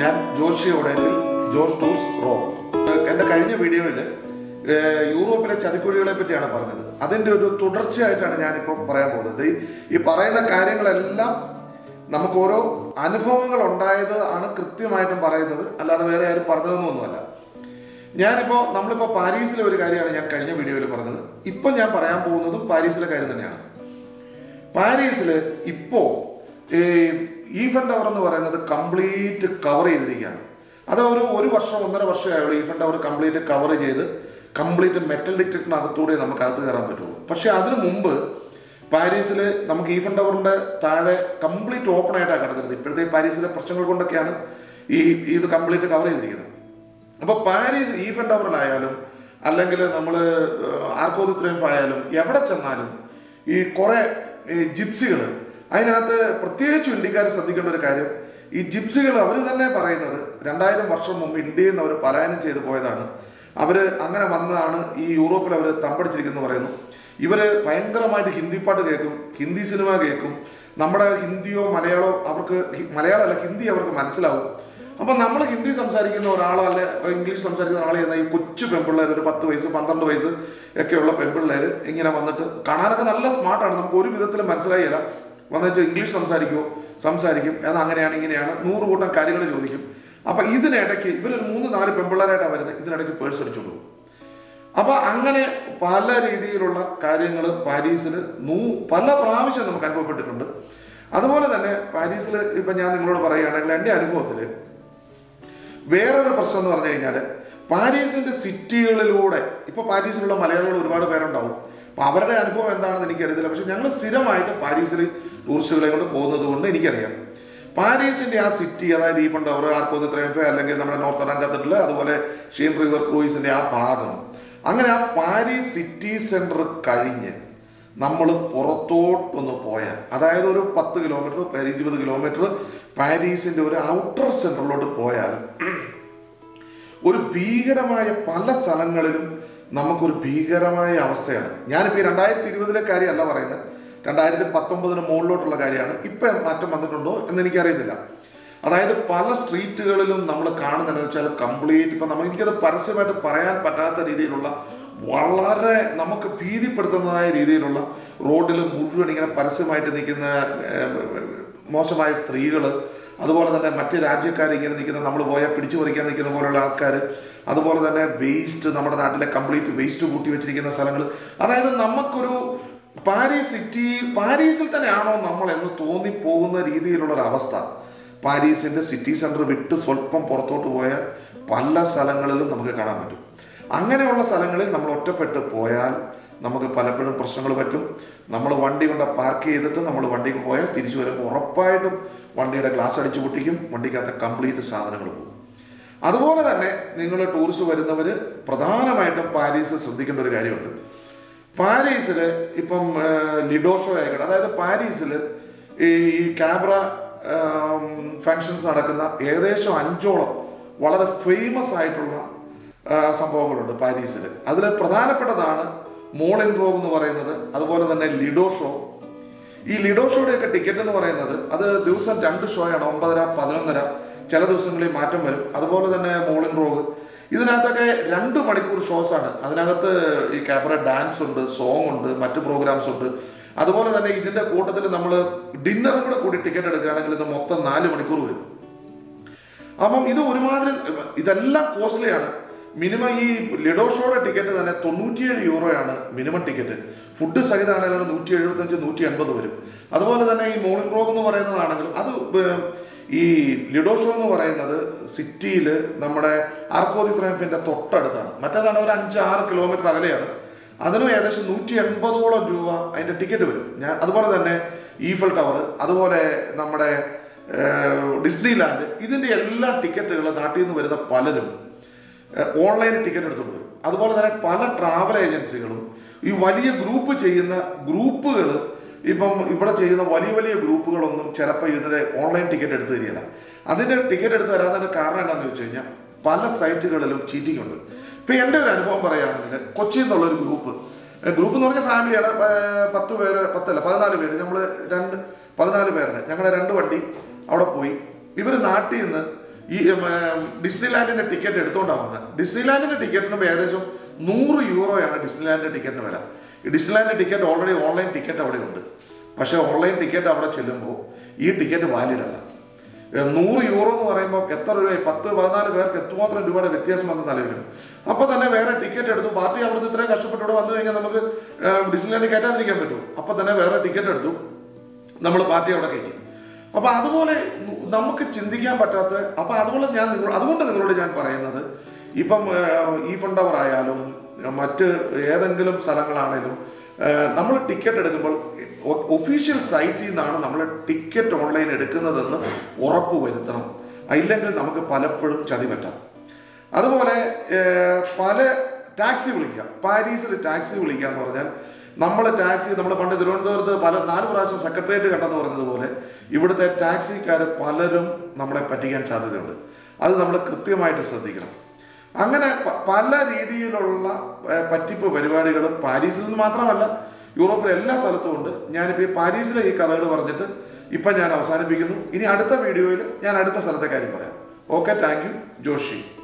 ഞാൻ ജോഷി ഓടേറ്റിൽ ജോസ് ടൂർസ് റോ എൻ്റെ കഴിഞ്ഞ വീഡിയോയിൽ യൂറോപ്പിലെ ചതിക്കുഴികളെ പറ്റിയാണ് പറഞ്ഞത് അതിൻ്റെ ഒരു തുടർച്ചയായിട്ടാണ് ഞാനിപ്പോൾ പറയാൻ പോകുന്നത് ഈ- ഈ പറയുന്ന കാര്യങ്ങളെല്ലാം നമുക്ക് ഓരോ അനുഭവങ്ങൾ ഉണ്ടായത് ആണ് കൃത്യമായിട്ടും പറയുന്നത് അല്ലാതെ വേറെ ആരും പറഞ്ഞതൊന്നുമല്ല ഞാനിപ്പോൾ നമ്മളിപ്പോൾ പാരീസിലെ ഒരു കാര്യമാണ് ഞാൻ കഴിഞ്ഞ വീഡിയോയിൽ പറഞ്ഞത് ഇപ്പം ഞാൻ പറയാൻ പോകുന്നതും പാരീസിലെ കാര്യം തന്നെയാണ് പാരീസിൽ ഇപ്പോൾ ഈ ഈഫൻ ടവർ എന്ന് പറയുന്നത് കംപ്ലീറ്റ് കവർ ചെയ്തിരിക്കുകയാണ് അത് ഒരു ഒരു വർഷം ഒന്നര വർഷമായുള്ളൂ ഈഫൻ ടവർ കംപ്ലീറ്റ് കവർ ചെയ്ത് കംപ്ലീറ്റ് മെറ്റൽ ഡിറ്റക്ടറിനകത്തൂടെ നമുക്ക് അകത്ത് കയറാൻ പറ്റുള്ളൂ പക്ഷേ അതിനു മുമ്പ് പാരീസിൽ നമുക്ക് ഈഫൻ ടവറിൻ്റെ താഴെ കംപ്ലീറ്റ് ഓപ്പൺ ആയിട്ടാണ് കിടക്കുന്നത് ഇപ്പോഴത്തെ ഈ പാരീസിലെ പ്രശ്നങ്ങൾ കൊണ്ടൊക്കെയാണ് ഈ ഇത് കംപ്ലീറ്റ് കവർ ചെയ്തിരിക്കുന്നത് അപ്പോൾ പാരീസ് ഈഫൻ ടവറിലായാലും അല്ലെങ്കിൽ നമ്മൾ ആർക്കോദ് ത്രിയംഫ് ആയാലും എവിടെ ചെന്നാലും ഈ കുറേ ജിപ്സികൾ അതിനകത്ത് പ്രത്യേകിച്ചും ഇന്ത്യക്കാർ ശ്രദ്ധിക്കേണ്ട ഒരു കാര്യം ഈ ജിപ്സികൾ അവർ തന്നെ പറയുന്നത് രണ്ടായിരം വർഷം മുമ്പ് ഇന്ത്യയിൽ നിന്ന് അവർ പലായനം ചെയ്ത് പോയതാണ് അവർ അങ്ങനെ വന്നതാണ് ഈ യൂറോപ്പിൽ അവർ തമ്പടിച്ചിരിക്കുന്നു പറയുന്നു ഇവർ ഭയങ്കരമായിട്ട് ഹിന്ദി പാട്ട് കേൾക്കും ഹിന്ദി സിനിമ കേൾക്കും നമ്മുടെ ഹിന്ദിയോ മലയാളമോ അവർക്ക് ഹി- മലയാളമല്ല ഹിന്ദി അവർക്ക് മനസ്സിലാവും അപ്പം നമ്മൾ ഹിന്ദി സംസാരിക്കുന്ന ഒരാളോ അല്ലെ ഇംഗ്ലീഷ് സംസാരിക്കുന്ന ആളെ എന്നാൽ ഈ കൊച്ചു പെൺപിള്ളേർ ഒരു പത്ത് വയസ്സ് പന്ത്രണ്ട് വയസ്സ് ഒക്കെയുള്ള പെൺപിള്ളേർ ഇങ്ങനെ വന്നിട്ട് കാണാനൊക്കെ നല്ല സ്മാർട്ടാണ് നമുക്ക് ഒരു വിധത്തിലും മനസ്സിലായില്ല വന്നിട്ട് ഇംഗ്ലീഷ് സംസാരിക്കുമോ സംസാരിക്കും അത് അങ്ങനെയാണ് ഇങ്ങനെയാണ് നൂറ് കൂട്ടം കാര്യങ്ങൾ ചോദിക്കും അപ്പം ഇതിനിടയ്ക്ക് ഇവരൊരു മൂന്ന് നാല് പെൺപിള്ളേരായിട്ടാണ് വരുന്നത് ഇതിനിടയ്ക്ക് പേഴ്സ് അടിച്ചുകൊണ്ട് പോകും അപ്പൊ അങ്ങനെ പല രീതിയിലുള്ള കാര്യങ്ങൾ പാരീസിൽ നൂ പല പ്രാവശ്യം നമുക്ക് അനുഭവപ്പെട്ടിട്ടുണ്ട് അതുപോലെ തന്നെ പാരീസിൽ ഇപ്പൊ ഞാൻ നിങ്ങളോട് പറയുകയാണെങ്കിൽ എൻ്റെ അനുഭവത്തിൽ വേറൊരു പ്രശ്നം എന്ന് പറഞ്ഞു കഴിഞ്ഞാൽ പാരീസിന്റെ സിറ്റികളിലൂടെ ഇപ്പൊ പാരീസിലുള്ള മലയാളികൾ ഒരുപാട് പേരുണ്ടാവും അപ്പൊ അവരുടെ അനുഭവം എന്താണെന്ന് എനിക്കറിയത്തില്ല പക്ഷെ ഞങ്ങൾ സ്ഥിരമായിട്ട് പാരീസിൽ ടൂറിസ്റ്റുകളെ കൊണ്ട് പോകുന്നത് കൊണ്ട് എനിക്കറിയാം പാരീസിന്റെ ആ സിറ്റി അതായത് ഈ ടവർ ആർക്കോത് ത്രയംഫ അല്ലെങ്കിൽ നമ്മുടെ നോർത്ത് കത്തീഡ്രൽ അതുപോലെ ഷീൻ റിവർ ക്രൂയിസിന്റെ ആ ഭാഗം അങ്ങനെ ആ പാരീസ് സിറ്റി സെന്റർ കഴിഞ്ഞ് നമ്മൾ പുറത്തോട്ടൊന്ന് പോയാൽ അതായത് ഒരു പത്ത് കിലോമീറ്റർ ഇരുപത് കിലോമീറ്റർ പാരീസിന്റെ ഒരു ഔട്ടർ സെന്ററിലോട്ട് പോയാൽ ഒരു ഭീകരമായ പല സ്ഥലങ്ങളിലും നമുക്കൊരു ഭീകരമായ അവസ്ഥയാണ് ഞാനിപ്പോൾ ഈ രണ്ടായിരത്തി ഇരുപതിലെ കാര്യമല്ല പറയുന്നത് രണ്ടായിരത്തി പത്തൊമ്പതിന് മുകളിലോട്ടുള്ള കാര്യമാണ് ഇപ്പം മാറ്റം വന്നിട്ടുണ്ടോ എന്ന് എനിക്കറിയത്തില്ല അതായത് പല സ്ട്രീറ്റുകളിലും നമ്മൾ കാണുന്നതെന്ന് വെച്ചാൽ കംപ്ലീറ്റ് ഇപ്പം നമുക്ക് എനിക്കത് പരസ്യമായിട്ട് പറയാൻ പറ്റാത്ത രീതിയിലുള്ള വളരെ നമുക്ക് ഭീതിപ്പെടുത്തുന്നതായ രീതിയിലുള്ള റോഡിൽ മുഴുവൻ ഇങ്ങനെ പരസ്യമായിട്ട് നിൽക്കുന്ന ഏഹ്, മോശമായ സ്ത്രീകൾ അതുപോലെ തന്നെ മറ്റ് രാജ്യക്കാർ ഇങ്ങനെ നിൽക്കുന്ന നമ്മൾ പോയാൽ പിടിച്ചു പറിക്കാൻ നിൽക്കുന്ന പോലുള്ള ആൾക്കാർ അതുപോലെ തന്നെ വേസ്റ്റ് നമ്മുടെ നാട്ടിലെ കംപ്ലീറ്റ് വേസ്റ്റ് കൂട്ടി വെച്ചിരിക്കുന്ന സ്ഥലങ്ങൾ അതായത് നമുക്കൊരു പാരീസ് സിറ്റി പാരീസിൽ തന്നെയാണോ നമ്മൾ എന്ന് തോന്നിപ്പോകുന്ന രീതിയിലുള്ള ഒരു അവസ്ഥ പാരീസിന്റെ സിറ്റി സെന്റർ വിട്ട് സ്വല്പം പുറത്തോട്ട് പോയാൽ പല സ്ഥലങ്ങളിലും നമുക്ക് കാണാൻ പറ്റും അങ്ങനെയുള്ള സ്ഥലങ്ങളിൽ നമ്മൾ ഒറ്റപ്പെട്ട് പോയാൽ നമുക്ക് പലപ്പോഴും പ്രശ്നങ്ങൾ പറ്റും നമ്മൾ വണ്ടി കൊണ്ട് പാർക്ക് ചെയ്തിട്ട് നമ്മൾ വണ്ടിക്ക് പോയാൽ തിരിച്ചു വരുമ്പോൾ ഉറപ്പായിട്ടും വണ്ടിയുടെ ഗ്ലാസ് അടിച്ചു പൊട്ടിക്കും വണ്ടിക്കകത്ത് കംപ്ലീറ്റ് സാധനങ്ങൾ പോകും അതുപോലെ തന്നെ നിങ്ങൾ ടൂറിസ്റ്റ് വരുന്നവർ പ്രധാനമായിട്ടും പാരീസ് ശ്രദ്ധിക്കേണ്ട ഒരു കാര്യമുണ്ട് പാരീസിൽ ഇപ്പം ലിഡോഷോ ആയിക്കോട്ടെ അതായത് പാരീസിൽ ഈ ക്യാബ്ര ഫങ്ഷൻസ് നടക്കുന്ന ഏകദേശം അഞ്ചോളം വളരെ ഫേമസ് ആയിട്ടുള്ള ആ, സംഭവങ്ങളുണ്ട് പാരീസിൽ അതിൽ പ്രധാനപ്പെട്ടതാണ് മോളിൻ റോഗ് എന്ന് പറയുന്നത് അതുപോലെ തന്നെ ലിഡോ ഷോ ഈ ലിഡോ ഷോയുടെയൊക്കെ ടിക്കറ്റ് എന്ന് പറയുന്നത് അത് ദിവസം രണ്ട് ഷോയാണ് ഒമ്പതര പതിനൊന്നര ചില ദിവസങ്ങളിൽ മാറ്റം വരും അതുപോലെ തന്നെ മോളിൻ റോഗ് ഇതിനകത്തൊക്കെ രണ്ട് മണിക്കൂർ ഷോസ് ആണ് അതിനകത്ത് ഈ ക്യാമറ ഡാൻസ് ഉണ്ട് സോങ് ഉണ്ട് മറ്റ് പ്രോഗ്രാംസ് ഉണ്ട് അതുപോലെ തന്നെ ഇതിന്റെ കൂട്ടത്തിൽ നമ്മൾ ഡിന്നറും കൂടെ കൂടി ടിക്കറ്റ് എടുക്കുകയാണെങ്കിൽ ഇത് മൊത്തം നാല് മണിക്കൂർ വരും അപ്പം ഇത് ഒരുമാതിരി ഇതെല്ലാം കോസ്റ്റ്ലിയാണ് മിനിമം ഈ ലിഡോ ഷോയുടെ ടിക്കറ്റ് തന്നെ തൊണ്ണൂറ്റിയേഴ് യൂറോയാണ് മിനിമം ടിക്കറ്റ് ഫുഡ് സഹിതമാണെങ്കിലും നൂറ്റി എഴുപത്തഞ്ച് നൂറ്റി എൺപത് വരും അതുപോലെ തന്നെ ഈ മോർണിംഗ് റോഗ് എന്ന് പറയുന്നതാണെങ്കിലും അത് ഏർ, ഈ ലിഡോ ഷോ എന്ന് പറയുന്നത് സിറ്റിയിൽ നമ്മുടെ ആർക്കോദി ത്രയംഫിന്റെ തൊട്ടടുത്താണ് മറ്റേതാണ് ഒരു അഞ്ച് ആറ് കിലോമീറ്റർ അകലെയാണ് അതിനും ഏകദേശം നൂറ്റി എൺപതോളം രൂപ അതിന്റെ ടിക്കറ്റ് വരും ഞാൻ അതുപോലെ തന്നെ ഈഫൽ ടവർ അതുപോലെ നമ്മുടെ ഡിസ്നി ലാൻഡ് ഇതിന്റെ എല്ലാ ടിക്കറ്റുകൾ നാട്ടിൽ നിന്ന് വരുന്ന പലരും ഓൺലൈൻ ടിക്കറ്റ് എടുത്തുകൊണ്ട് വരും അതുപോലെ തന്നെ പല ട്രാവൽ ഏജൻസികളും ഈ വലിയ ഗ്രൂപ്പ് ചെയ്യുന്ന ഗ്രൂപ്പുകൾ ഇപ്പം ഇവിടെ ചെയ്യുന്ന വലിയ വലിയ ഗ്രൂപ്പുകളൊന്നും ചിലപ്പോൾ ഇതിന്റെ ഓൺലൈൻ ടിക്കറ്റ് എടുത്ത് തരികയില്ല അതിന്റെ ടിക്കറ്റ് എടുത്ത് തരാത്തതിന്റെ കാരണം എന്താണെന്ന് വെച്ച് കഴിഞ്ഞാൽ പല സൈറ്റുകളിലും ചീറ്റിംഗ് ഉണ്ട് ഇപ്പം എൻ്റെ ഒരു അനുഭവം പറയുകയാണെങ്കിൽ കൊച്ചിയിൽ നിന്നുള്ള ഒരു ഗ്രൂപ്പ് ഗ്രൂപ്പ് എന്ന് പറഞ്ഞാൽ ഫാമിലിയാണ് പ- പത്ത് പേര് പത്തല്ല പതിനാല് പേര് നമ്മൾ രണ്ട് പതിനാല് പേരാണ് ഞങ്ങളുടെ രണ്ട് വണ്ടി അവിടെ പോയി ഇവർ നാട്ടിൽ നിന്ന് ഈ ഉം, ഉം, ഡിസ്നിലാൻഡിന്റെ ടിക്കറ്റ് എടുത്തോണ്ടാണ് വന്നത് ഡിസ്നിലാൻഡിന്റെ ടിക്കറ്റിന് ഏകദേശം നൂറ് യൂറോയാണ് ഡിസ്നിലാൻഡിന്റെ ടിക്കറ്റിന് വില ഈ ഡിസ്നിലാൻഡിന്റെ ടിക്കറ്റ് ഓൾറെഡി ഓൺലൈൻ ടിക്കറ്റ് അവിടെ ഉണ്ട് പക്ഷേ ഓൺലൈൻ ടിക്കറ്റ് അവിടെ ചെല്ലുമ്പോൾ ഈ ടിക്കറ്റ് വാലിഡ് അല്ല ഏഹ് നൂറ് യൂറോ എന്ന് പറയുമ്പോൾ എത്ര രൂപ പത്ത് പതിനാല് പേർക്ക് എത്രമാത്രം രൂപയുടെ വ്യത്യാസം വന്ന് നിലവിലും അപ്പോൾ തന്നെ വേറെ ടിക്കറ്റ് എടുത്തു പാർട്ടി അവിടുന്ന് ഇത്രയും കഷ്ടപ്പെട്ട് ഇവിടെ വന്നു കഴിഞ്ഞാൽ നമുക്ക് ഏഹ് ഡിസ്നിലാൻഡിൽ കയറ്റാതിരിക്കാൻ പറ്റും അപ്പോൾ തന്നെ വേറെ ടിക്കറ്റ് എടുത്തു നമ്മൾ പാർട്ടി അവിടെ കയറ്റി അപ്പോൾ അതുപോലെ നമുക്ക് ചിന്തിക്കാൻ പറ്റാത്ത അപ്പോൾ അതുപോലെ ഞാൻ നിങ്ങൾ അതുകൊണ്ട് നിങ്ങളോട് ഞാൻ പറയുന്നത് ഇപ്പം ഏഹ്, ഈ ഫണ്ടവർ ആയാലും മറ്റ് ഏതെങ്കിലും സ്ഥലങ്ങളാണേലും നമ്മൾ ടിക്കറ്റ് എടുക്കുമ്പോൾ ഒഫീഷ്യൽ സൈറ്റിൽ നിന്നാണ് നമ്മൾ ടിക്കറ്റ് ഓൺലൈൻ എടുക്കുന്നതെന്ന് ഉറപ്പ് വരുത്തണം ഇല്ലെങ്കിൽ നമുക്ക് പലപ്പോഴും ചതി പറ്റാം അതുപോലെ ഏഹ്, പല ടാക്സി വിളിക്കുക പാരീസിൽ ടാക്സി വിളിക്കുക എന്ന് പറഞ്ഞാൽ നമ്മൾ ടാക്സി നമ്മൾ പണ്ട് തിരുവനന്തപുരത്ത് പല നാല് പ്രാവശ്യം സെക്രട്ടേറിയറ്റ് കണ്ടെന്ന് പറഞ്ഞതുപോലെ ഇവിടുത്തെ ടാക്സിക്കാർ പലരും നമ്മളെ പറ്റിക്കാൻ സാധ്യതയുണ്ട് അത് നമ്മൾ കൃത്യമായിട്ട് ശ്രദ്ധിക്കണം അങ്ങനെ പ- പല രീതിയിലുള്ള ഏഹ്, പറ്റിപ്പ് പരിപാടികളും പാരീസിൽ നിന്ന് മാത്രമല്ല യൂറോപ്പിലെ എല്ലാ സ്ഥലത്തും ഉണ്ട് ഞാനിപ്പോൾ ഈ പാരീസിലെ ഈ കഥകൾ പറഞ്ഞിട്ട് ഇപ്പം ഞാൻ അവസാനിപ്പിക്കുന്നു ഇനി അടുത്ത വീഡിയോയിൽ ഞാൻ അടുത്ത സ്ഥലത്തെ കാര്യം പറയാം ഓക്കെ താങ്ക് യു ജോഷി